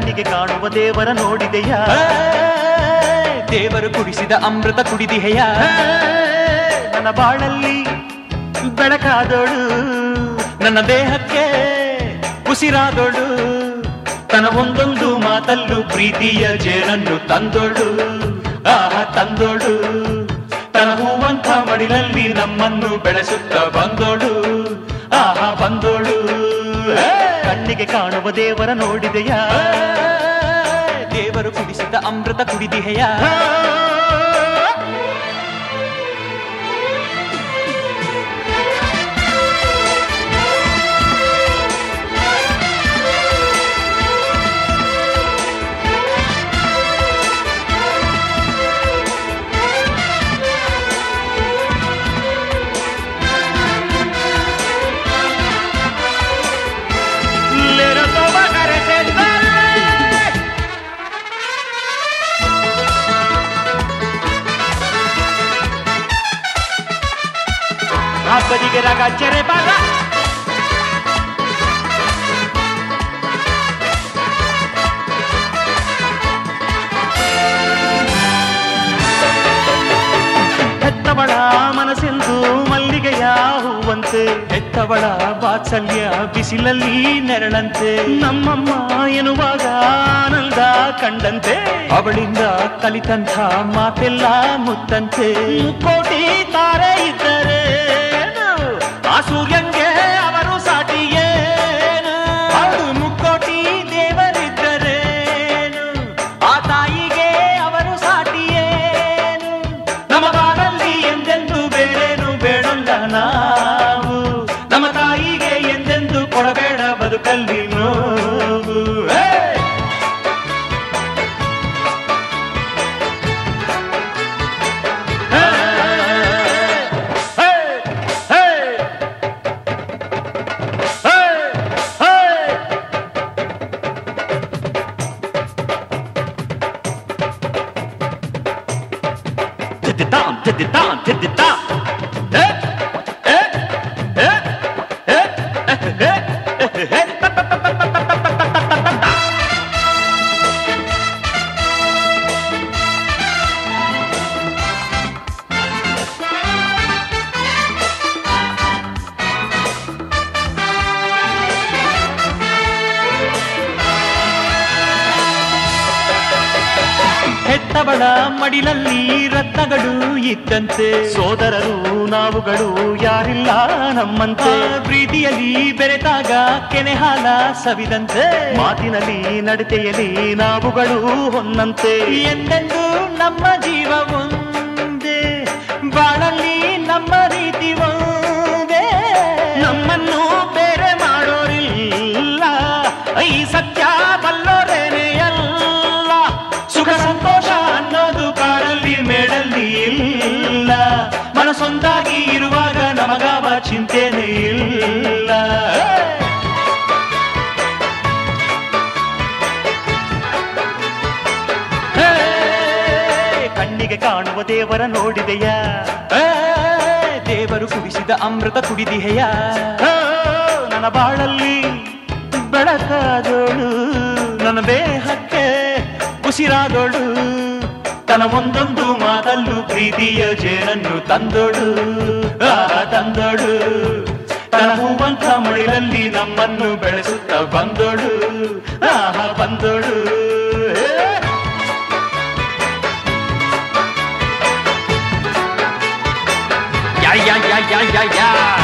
ಕಣ್ಣಿಗೆ ಕಾಣುವ ದೇವರ ನೋಡಿದೆಯ ದೇವರು ಕುಡಿಸಿದ ಅಮೃತ ಕುಡಿದಿಹೆಯ ನನ್ನ ಬಾಳಲ್ಲಿ ಬೆಳಕಾದೋಳು ನನ್ನ ದೇಹಕ್ಕೆ ಉಸಿರಾದೋಳು ತನ್ನ ಒಂದೊಂದು ಮಾತಲ್ಲೂ ಪ್ರೀತಿಯ ಜೇನನ್ನು ತಂದೋಳು ಆಹ ತಂದೋಳು ತನ್ನ ಹೂವಂತ ಮಡಿಲಲ್ಲಿ ನಮ್ಮನ್ನು ಬೆಳೆಸುತ್ತ ಬಂದೋಳು ಆಹ ಬಂದೋಳು ಕಣ್ಣಿಗೆ ಕಾಣುವ ದೇವರ ನೋಡಿದೆಯಾ ದೇವರು ಕುಡಿಸಿದ ಅಮೃತ ಕುಡಿದಿಹೆಯ Little Tobacare Central. ಹಬ್ಬದಿಗೆ ರಗಚ್ಚರೆ ಬರ ಹೆತ್ತವಳ ಮನಸ್ಸೆಂದು ಮಲ್ಲಿಗೆಯ ಹೂವಂತೆ ಹೆತ್ತವಳ ವಾತ್ಸಲ್ಯ ಬಿಸಿಲಲ್ಲಿ ನೆರಳಂತೆ ನಮ್ಮಮ್ಮ ಎನ್ನುವಾಗ ಆನಂದ ಕಂಡಂತೆ ಅವಳಿಂದ ಕಲಿತಂಥ ಮಾತೆಲ್ಲ ಮುತ್ತಂತೆ ಕೋಟಿ ತಾರೆ ಇದ್ದರೆ ಆ ಸೂರ್ಯಂಗೆ ಅವರು ಸಾಟಿಯೇನು ಅವಳು ಮುಕ್ಕೋಟಿ ದೇವರಿದ್ದರೇನು ಆ ತಾಯಿಗೆ ಅವರು ಸಾಟಿಯೇನು ನಮ್ಮ ಬಾಳಲ್ಲಿ ಎಂದೆಂದು ಬೇರೇನು ಬೇಡಲ್ಲ ನಾವು ನಮ್ಮ ತಾಯಿಗೆ ಎಂದೆಂದು ಕೊಡಬೇಡ ಬದುಕಲ್ಲಿ ನೋವು ಹೇ! ಹೇ! ಹೇ! ಹೇ! ಹೇ! ಹೇ! Titti-tam, titti-tam, titti-tam. Eh, eh, eh, eh, eh, eh, eh, eh, ta, ta, ta, ta, ta, ta, ta, ta, ta, ta, ta, ta. ಹೆತ್ತವಳ ಮಡಿಲಲ್ಲಿ ರತ್ನಗಳು ಇದ್ದಂತೆ ಸೋದರರು ನಾವುಗಳು ಯಾರಿಲ್ಲ ನಮ್ಮಂತೆ ಪ್ರೀತಿಯಲ್ಲಿ ಬೆರೆತಾಗ ಕೆನೆ ಹಾಲ ಸವಿದಂತೆ ಮಾತಿನಲ್ಲಿ ನಡತೆಯಲ್ಲಿ ನಾವುಗಳು ಹೊನ್ನಂತೆ ಎಂದೆಂದು ನಮ್ಮ ಜೀವ ಒಂದೇ ಬಾಳಲ್ಲಿ ನಮ್ಮ ರೀತಿ ಒಂದೇ ನಮ್ಮನ್ನು ಬೇರೆ ಮಾಡೋರಿಲ್ಲ ಈ ಸತ್ಯ ಬಲ್ಲೋರೇನೆ ಅಲ್ಲ ಸುಖ ಸಂತೋಷ ಅನ್ನೋದು ಕಾರಲ್ಲಿ ಮೇಡಲ್ಲಿ ಇಲ್ಲ ಮನಸ್ಸೊಂದಾಗಿ ಇರುವಾಗ ನಮಗಾವ ಚಿಂತೆನೇ ಇಲ್ಲ ಹೇ, ಕಣ್ಣಿಗೆ ಕಾಣುವ ದೇವರ ನೋಡಿದೆಯ ದೇವರು ಕುಡಿಸಿದ ಅಮೃತ ಕುಡಿದಿಹೆಯ ನನ್ನ ಬಾಳಲ್ಲಿ ಬೆಳಕಾದೋಳು ನನ್ನ ದೇಹಕ್ಕೆ ಉಸಿರಾದೋಳು ತನ್ನ ಒಂದೊಂದು ಮಾತಲ್ಲೂ ಪ್ರೀತಿಯ ಜೇನನ್ನು ತಂದೋಳು ಆ ತಂದೋಳು ತನ್ನ ಹೂವಂತ ಮಳಿಲಲ್ಲಿ ನಮ್ಮನ್ನು ಬೆಳೆಸುತ್ತ ಬಂದೋಳು ಆಹ ಬಂದೋಳು ಯಾ ಯಾ ಯಾ ಯಾ ಯಾ ಯಾ